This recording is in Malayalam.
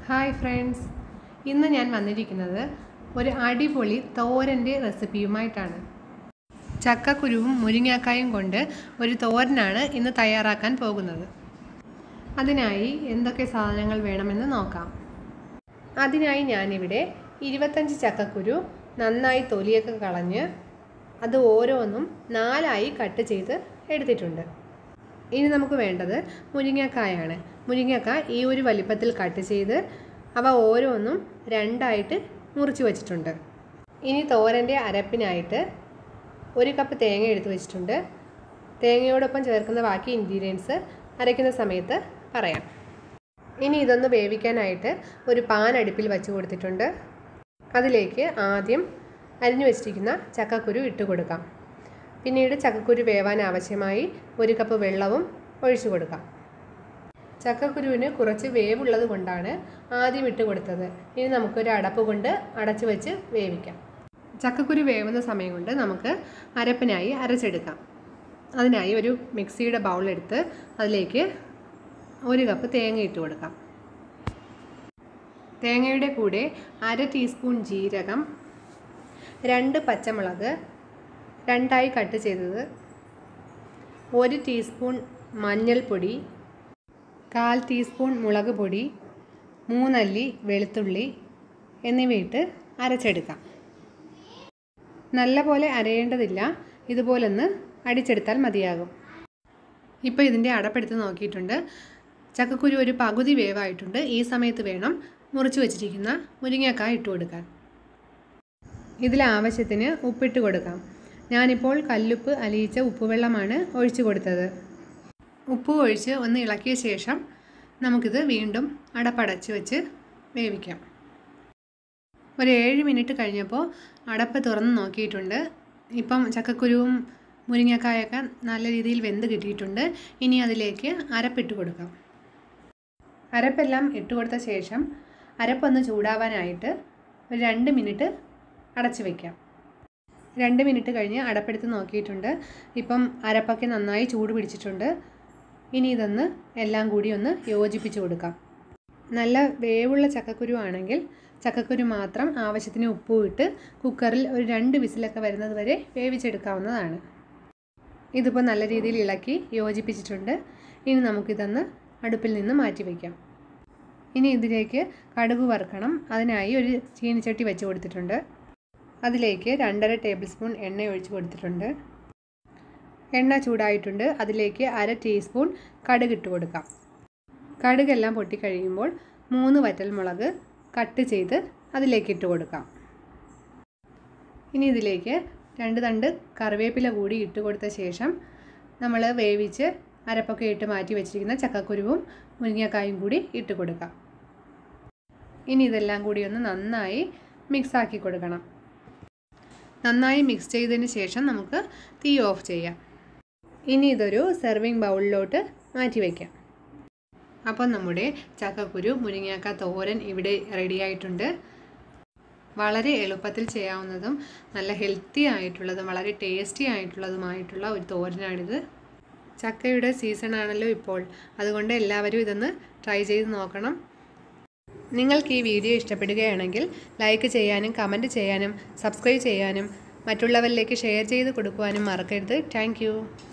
ഹായ് ഫ്രണ്ട്സ് ഇന്ന് ഞാൻ വന്നിരിക്കുന്നത് ഒരു അടിപൊളി തോരൻ്റെ റെസിപ്പിയുമായിട്ടാണ് ചക്കക്കുരുവും മുരിങ്ങാക്കായും കൊണ്ട് ഒരു തോരനാണ് ഇന്ന് തയ്യാറാക്കാൻ പോകുന്നത് അതിനായി എന്തൊക്കെ സാധനങ്ങൾ വേണമെന്ന് നോക്കാം അതിനായി ഞാനിവിടെ ഇരുപത്തഞ്ച് ചക്കക്കുരു നന്നായി തൊലിയൊക്കെ കളഞ്ഞ് അത് ഓരോന്നും നാലായി കട്ട് ചെയ്ത് എടുത്തിട്ടുണ്ട് ഇനി നമുക്ക് വേണ്ടത് മുരിങ്ങക്കായാണ് മുരിങ്ങക്ക ഈ ഒരു വലിപ്പത്തിൽ കട്ട് ചെയ്ത് അവ ഓരോന്നും രണ്ടായിട്ട് മുറിച്ച് വെച്ചിട്ടുണ്ട് ഇനി തോരൻ്റെ അരപ്പിനായിട്ട് ഒരു കപ്പ് തേങ്ങ എടുത്ത് വെച്ചിട്ടുണ്ട് തേങ്ങയോടൊപ്പം ചേർക്കുന്ന ബാക്കി ഇൻഗ്രീഡിയൻസ് അരയ്ക്കുന്ന സമയത്ത് പറയാം ഇനി ഇതൊന്ന് വേവിക്കാനായിട്ട് ഒരു പാൻ അടുപ്പിൽ വെച്ച് കൊടുത്തിട്ടുണ്ട് അതിലേക്ക് ആദ്യം അരിഞ്ഞു വെച്ചിരിക്കുന്ന ചക്കക്കുരു ഇട്ട് കൊടുക്കാം പിന്നീട് ചക്കക്കുരു വേവാൻ ആവശ്യമായി ഒരു കപ്പ് വെള്ളവും ഒഴിച്ചു കൊടുക്കാം ചക്കക്കുരുവിന് കുറച്ച് വേവുള്ളത് കൊണ്ടാണ് ആദ്യം ഇട്ട് കൊടുത്തത് ഇനി നമുക്കൊരു അടപ്പ് കൊണ്ട് അടച്ചു വെച്ച് വേവിക്കാം ചക്കക്കുരു വേവുന്ന സമയം കൊണ്ട് നമുക്ക് അരപ്പിനായി അരച്ചെടുക്കാം അതിനായി ഒരു മിക്സിയുടെ ബൗളെടുത്ത് അതിലേക്ക് ഒരു കപ്പ് തേങ്ങ ഇട്ട് കൊടുക്കാം തേങ്ങയുടെ കൂടെ അര ടീസ്പൂൺ ജീരകം രണ്ട് പച്ചമുളക് രണ്ടായി കട്ട് ചെയ്തത് ഒരു ടീസ്പൂൺ മഞ്ഞൾപ്പൊടി കാൽ ടീസ്പൂൺ മുളക് പൊടി മൂന്നല്ലി വെളുത്തുള്ളി എന്നിവയിട്ട് അരച്ചെടുക്കാം നല്ലപോലെ അരയേണ്ടതില്ല ഇതുപോലൊന്ന് അടിച്ചെടുത്താൽ മതിയാകും ഇപ്പോൾ ഇതിൻ്റെ അടപ്പെടുത്ത് നോക്കിയിട്ടുണ്ട് ചക്കക്കുരു ഒരു പകുതി വേവായിട്ടുണ്ട് ഈ സമയത്ത് വേണം മുറിച്ച് വെച്ചിരിക്കുന്ന മുരിങ്ങക്കായ ഇട്ട് കൊടുക്കാൻ ഇതിൽ ആവശ്യത്തിന് ഉപ്പിട്ട് കൊടുക്കാം ഞാനിപ്പോൾ കല്ലുപ്പ് അലിയിച്ച ഉപ്പുവെള്ളമാണ് ഒഴിച്ചു കൊടുത്തത് ഉപ്പ് ഒഴിച്ച് ഒന്ന് ഇളക്കിയ ശേഷം നമുക്കിത് വീണ്ടും അടപ്പടച്ച് വെച്ച് വേവിക്കാം ഒരു ഏഴ് മിനിറ്റ് കഴിഞ്ഞപ്പോൾ അടപ്പ് തുറന്ന് നോക്കിയിട്ടുണ്ട് ഇപ്പം ചക്കക്കുരുവും മുരിങ്ങക്കായൊക്കെ നല്ല രീതിയിൽ വെന്ത് കിട്ടിയിട്ടുണ്ട് ഇനി അതിലേക്ക് അരപ്പിട്ട് കൊടുക്കാം അരപ്പെല്ലാം ഇട്ട് കൊടുത്ത ശേഷം അരപ്പൊന്ന് ചൂടാവാനായിട്ട് ഒരു രണ്ട് മിനിറ്റ് അടച്ചു വയ്ക്കാം രണ്ട് മിനിറ്റ് കഴിഞ്ഞ് അടപ്പെടുത്ത് നോക്കിയിട്ടുണ്ട് ഇപ്പം അരപ്പൊക്കെ നന്നായി ചൂട് പിടിച്ചിട്ടുണ്ട് ഇനി ഇതൊന്ന് എല്ലാം കൂടി ഒന്ന് യോജിപ്പിച്ച് കൊടുക്കാം നല്ല വേവുള്ള ചക്കക്കുരു ആണെങ്കിൽ ചക്കക്കുരു മാത്രം ആവശ്യത്തിന് ഉപ്പും ഇട്ട് കുക്കറിൽ ഒരു രണ്ട് വിസിലൊക്കെ വരുന്നത് വരെ വേവിച്ചെടുക്കാവുന്നതാണ് ഇതിപ്പോൾ നല്ല രീതിയിൽ ഇളക്കി യോജിപ്പിച്ചിട്ടുണ്ട് ഇനി നമുക്കിതൊന്ന് അടുപ്പിൽ നിന്ന് മാറ്റി വയ്ക്കാം ഇനി ഇതിലേക്ക് കടുക് വറുക്കണം അതിനായി ഒരു ചീനിച്ചട്ടി വെച്ച് കൊടുത്തിട്ടുണ്ട് അതിലേക്ക് രണ്ടര ടേബിൾ സ്പൂൺ എണ്ണ ഒഴിച്ച് കൊടുത്തിട്ടുണ്ട് എണ്ണ ചൂടായിട്ടുണ്ട് അതിലേക്ക് അര ടീസ്പൂൺ കടുക് ഇട്ട് കൊടുക്കാം കടുകെല്ലാം പൊട്ടിക്കഴിയുമ്പോൾ മൂന്ന് വറ്റൽമുളക് കട്ട് ചെയ്ത് അതിലേക്ക് ഇട്ട് കൊടുക്കാം ഇനി ഇതിലേക്ക് രണ്ട് തണ്ട് കറിവേപ്പില കൂടി ഇട്ട് കൊടുത്ത ശേഷം നമ്മൾ വേവിച്ച് അരപ്പൊക്കെ ഇട്ട് മാറ്റി വെച്ചിരിക്കുന്ന ചക്കക്കുരുവും മുരിങ്ങക്കായും കൂടി ഇട്ട് കൊടുക്കാം ഇനി ഇതെല്ലാം കൂടി ഒന്ന് നന്നായി മിക്സാക്കി കൊടുക്കണം നന്നായി മിക്സ് ചെയ്തതിന് ശേഷം നമുക്ക് തീ ഓഫ് ചെയ്യാം ഇനി ഇതൊരു സെർവിങ് ബൗളിലോട്ട് മാറ്റി വയ്ക്കാം അപ്പോൾ നമ്മുടെ ചക്കക്കുരു മുരിങ്ങാക്ക തോരൻ ഇവിടെ റെഡി ആയിട്ടുണ്ട് വളരെ എളുപ്പത്തിൽ ചെയ്യാവുന്നതും നല്ല ഹെൽത്തി ആയിട്ടുള്ളതും വളരെ ടേസ്റ്റി ആയിട്ടുള്ളതുമായിട്ടുള്ള ഒരു തോരനാണിത് ചക്കയുടെ സീസൺ ആണല്ലോ ഇപ്പോൾ അതുകൊണ്ട് എല്ലാവരും ഇതൊന്ന് ട്രൈ ചെയ്ത് നോക്കണം നിങ്ങൾക്ക് ഈ വീഡിയോ ഇഷ്ടപ്പെടുകയാണെങ്കിൽ ലൈക്ക് ചെയ്യാനും കമൻറ്റ് ചെയ്യാനും സബ്സ്ക്രൈബ് ചെയ്യാനും മറ്റുള്ളവരിലേക്ക് ഷെയർ ചെയ്ത് കൊടുക്കുവാനും മറക്കരുത് താങ്ക്